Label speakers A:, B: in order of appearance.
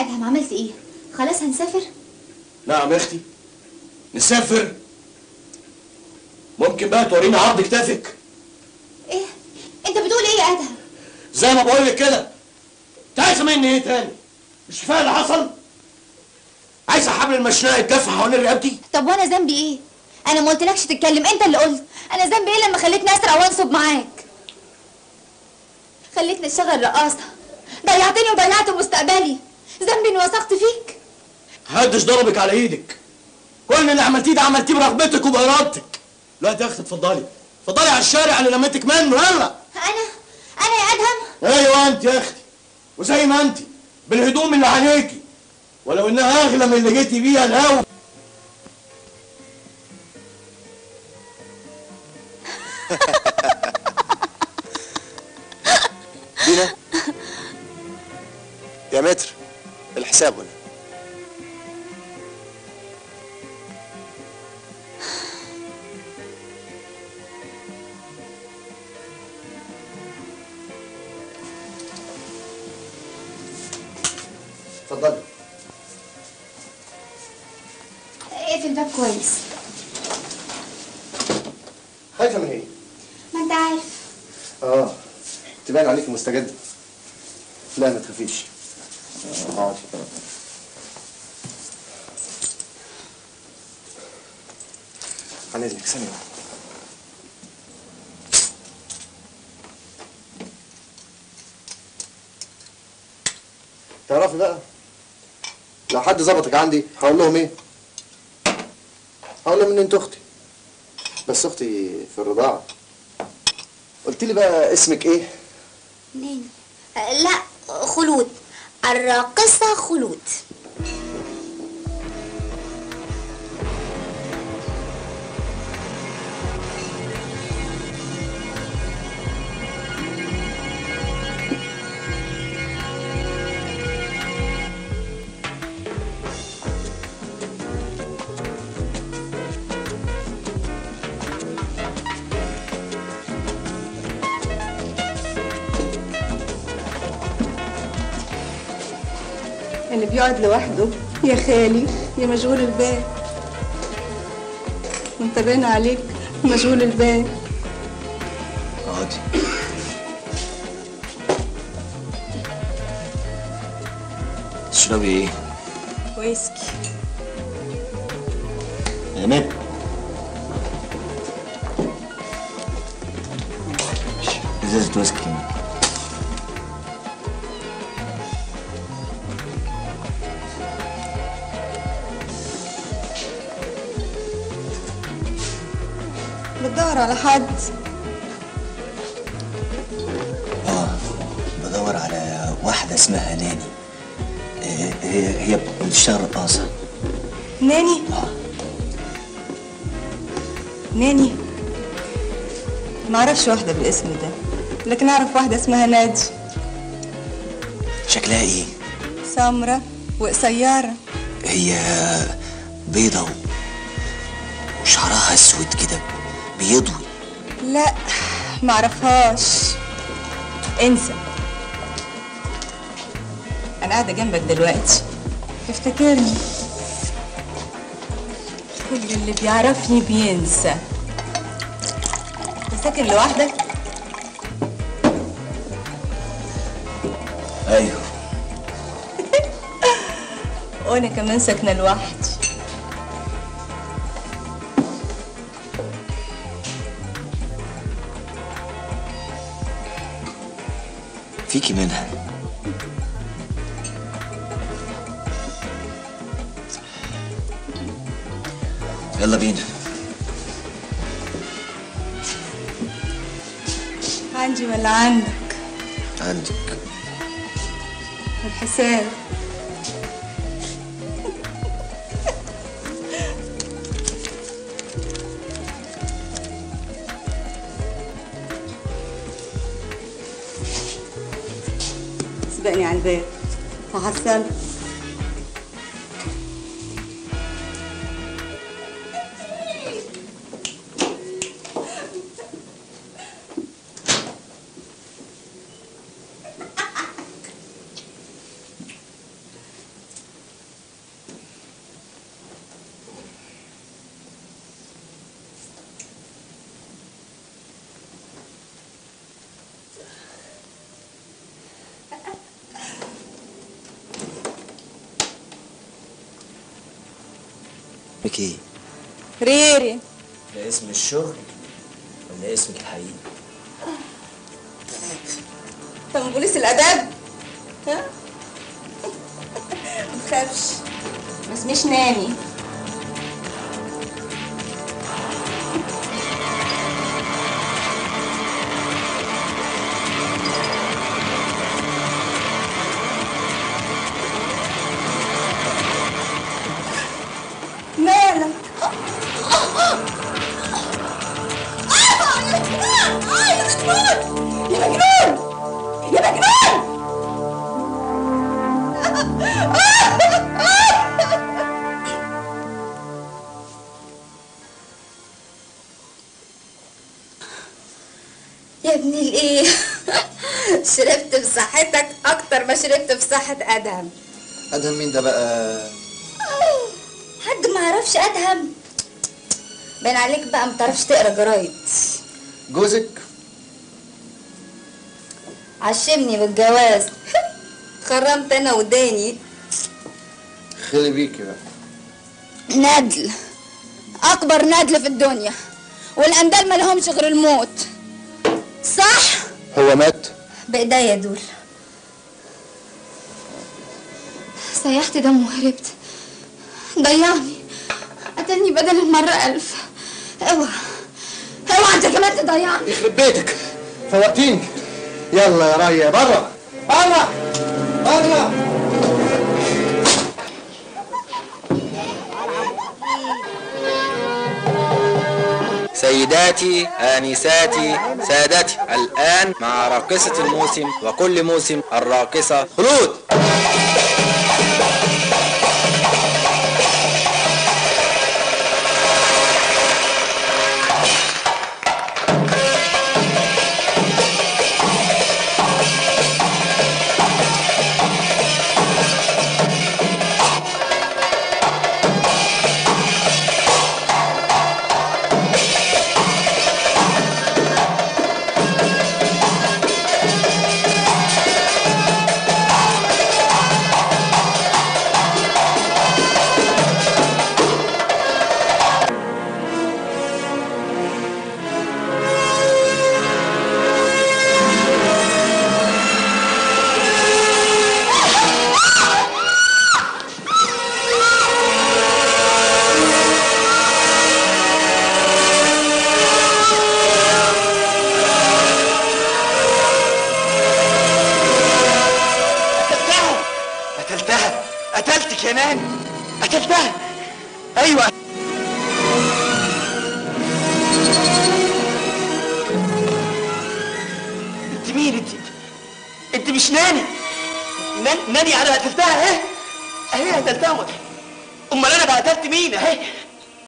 A: ادهم عملت ايه خلاص هنسافر
B: نعم يا اختي نسافر ممكن بقى توريني عرض كتافك
A: ايه انت بتقول ايه يا ادهم
B: زي ما بقول لك كده انت عايزه مني ايه تاني مش كفايه اللي حصل عايزه حبل المشنقه يتجف حوالين رقبتي
A: طب وانا ذنبي ايه انا ما قلتلكش تتكلم انت اللي قلت انا ذنبي ايه لما خليتني اسرق وانصب معاك خليتني اشتغل رقاصه ضيعتني وضيعت مستقبلي ذنبي اني وثقت فيك
B: محدش ضربك على ايدك كل اللي عملتيه ده عملتيه برغبتك وبارادتك لا يا اختي اتفضلي اتفضلي على الشارع اللي لميتك منه يلا
A: انا انا يا ادهم
B: ايوه انت يا اختي وزي ما انت بالهدوم اللي عليكي ولو انها اغلى من اللي جيتي بيها الاول
C: دينا يا متر الحساب هنا اتفضلي
A: اقفل الباب كويس
C: خايفه من ايه؟
A: ما انت عارف
C: اه تبان عليك مستجد لا ما تخافيش اقعدي عن اذنك ثانيه واحدة. تعرفي بقى لو حد ظبطك عندي هقول لهم ايه؟ هقول لهم ان انت اختي بس اختي في الرضاعه قلت لي بقى اسمك ايه؟
A: ناني آه، لا خلود الراقصة خلود
D: اللي بيقعد لوحده يا خالي يا مشغول البال وانت باين عليك مشغول البال
B: اقعدي تشربي ايه؟
D: ويسكي
B: يا مت ازازة ويسكي
D: بتدور على حد
E: اه بدور على واحدة اسمها ناني آه، هي هي بتشتغل رقاصة
D: ناني ناني معرفش واحدة بالاسم ده لكن أعرف واحدة اسمها نادي
E: شكلها ايه؟
D: سمرة وقصيرة
E: هي بيضة و- وشعرها اسود كده بيضوي
D: لا معرفهاش انسى أنا قاعدة جنبك دلوقتي تفتكرني كل اللي بيعرفني بينسى انت ساكن لوحدك
E: ايوه
D: وانا كمان ساكنه لوحدي
E: فيكي منها يلا بينا
D: عندي ولا عندك
E: عندك
D: الحساب سبقني على الباب هحصل
E: اسمك ايه؟
D: ريري
E: ده اسم الشغل ولا اسمك الحقيقي؟
D: طب من بوليس الاداب ها متخافش ما اسميش ناني مالك يا مجنون يا مجنون
A: يا ابني الايه شربت في صحتك اكتر ما شربت في صحة ادهم
C: ادهم مين ده بقى
A: حد ما يعرفش ادهم باين عليك بقى ما تعرفش تقرا جرايد
C: جوزك
A: عشمني بالجواز خرمت انا وداني
C: خلي بيكي بقى
A: ندل اكبر ندل في الدنيا والاندال ما لهمش غير الموت صح
C: هو مات
A: بايديا دول سيحت دم وهربت ضيعني قتلني بدل المرة ألف اوعى اوعى انت كمان تضيعني
C: يخرب بيتك فوقتيني يلا يا رايه بره بره بره
F: سيداتي آنساتي سادتي الآن مع راقصة الموسم وكل موسم الراقصة خلود
B: قتلتها قتلتها قتلتك يا ناني قتلتها ايوه انت مين انت انت مش ناني نان- ناني انا قتلتها اهي اهي قتلتها امال انا بقى قتلت مين اهي